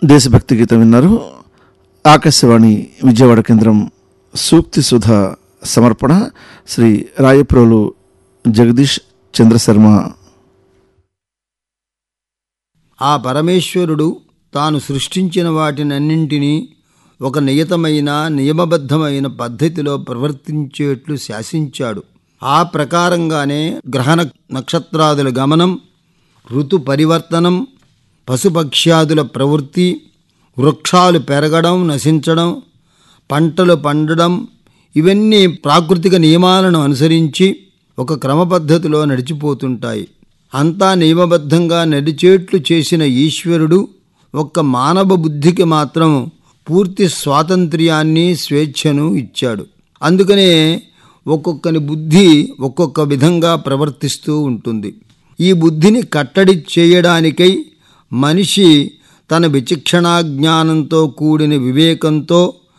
దేశభక్తి గీతం విన్నారు ఆకాశవాణి విజయవాడ కేంద్రం సూక్తి సుధ సమర్పణ శ్రీ రాయప్రోలు జగదీష్ చంద్రశర్మ ఆ పరమేశ్వరుడు తాను సృష్టించిన వాటినన్నింటినీ ఒక నియతమైన నియమబద్ధమైన పద్ధతిలో ప్రవర్తించేట్లు శాసించాడు ఆ ప్రకారంగానే గ్రహణ నక్షత్రాదుల గమనం ఋతు పరివర్తనం పశుపక్ష్యాదుల ప్రవృత్తి వృక్షాలు పెరగడం నశించడం పంటలు పండడం ఇవన్నీ ప్రాకృతిక నియమాలను అనుసరించి ఒక క్రమ పద్ధతిలో నడిచిపోతుంటాయి అంతా నియమబద్ధంగా నడిచేట్లు చేసిన ఈశ్వరుడు ఒక్క మానవ బుద్ధికి మాత్రం పూర్తి స్వాతంత్ర్యాన్ని స్వేచ్ఛను ఇచ్చాడు అందుకనే ఒక్కొక్కని బుద్ధి ఒక్కొక్క విధంగా ప్రవర్తిస్తూ ఉంటుంది ఈ బుద్ధిని కట్టడి చేయడానికై మనిషి తన విచక్షణా జ్ఞానంతో కూడిన వివేకంతో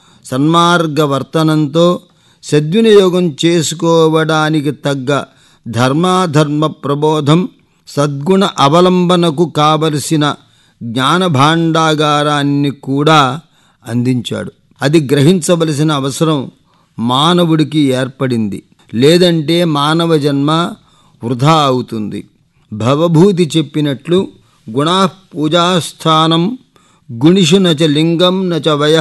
సన్మార్గవర్తనంతో సద్వినియోగం చేసుకోవడానికి తగ్గ ధర్మాధర్మ ప్రబోధం సద్గుణ అవలంబనకు కావలసిన జ్ఞాన భాండాగారాన్ని కూడా అందించాడు అది గ్రహించవలసిన అవసరం మానవుడికి ఏర్పడింది లేదంటే మానవ జన్మ వృధా అవుతుంది భవభూతి చెప్పినట్లు గుణా పూజాస్థానం గుణిషు నచ లింగం నచ వయ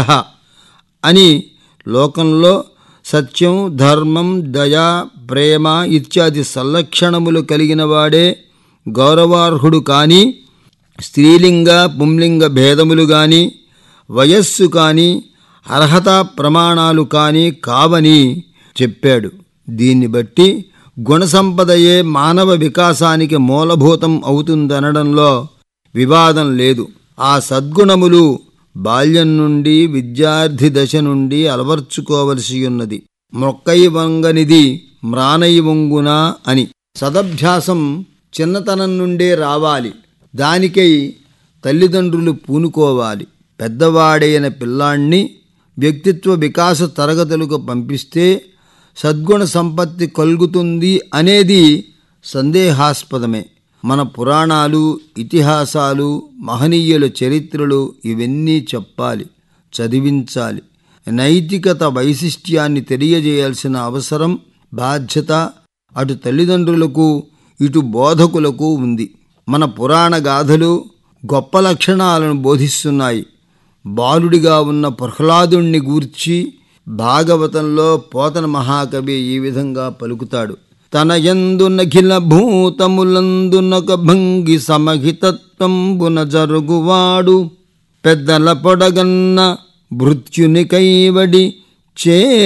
అని లోకంలో సత్యం ధర్మం దయ ప్రేమ ఇత్యాది సల్లక్షణములు కలిగిన వాడే గౌరవార్హుడు కానీ స్త్రీలింగ పుంలింగ భేదములు కానీ వయస్సు కానీ అర్హతా ప్రమాణాలు కానీ కావని చెప్పాడు దీన్ని బట్టి గుణసంపదయే మానవ వికాసానికి మూలభూతం అవుతుందనడంలో వివాదం లేదు ఆ సద్గుణములు బాల్యం నుండి విద్యార్థి దశ నుండి అలవర్చుకోవలసి ఉన్నది మొక్కై వంగనిది మ్రానై వంగునా అని సదభ్యాసం చిన్నతనం నుండే రావాలి దానికై తల్లిదండ్రులు పూనుకోవాలి పెద్దవాడైన పిల్లాణ్ణి వ్యక్తిత్వ వికాస తరగతులకు పంపిస్తే సద్గుణ సంపత్తి కలుగుతుంది అనేది సందేహాస్పదమే మన పురాణాలు ఇతిహాసాలు మహనీయుల చరిత్రలు ఇవన్నీ చెప్పాలి చదివించాలి నైతికత వైశిష్ట్యాన్ని తెలియజేయాల్సిన అవసరం బాధ్యత అటు తల్లిదండ్రులకు ఇటు బోధకులకు ఉంది మన పురాణ గాథలు గొప్ప లక్షణాలను బోధిస్తున్నాయి బాలుడిగా ఉన్న ప్రహ్లాదుణ్ణి గూర్చి భాగవతంలో పోతన మహాకవి ఈ విధంగా పలుకుతాడు తన యందు నఖిల భూతములందునొక భంగి సమహితత్వంబున జరుగువాడు పెద్దల పొడగన్న మృత్యుని కైవడి చే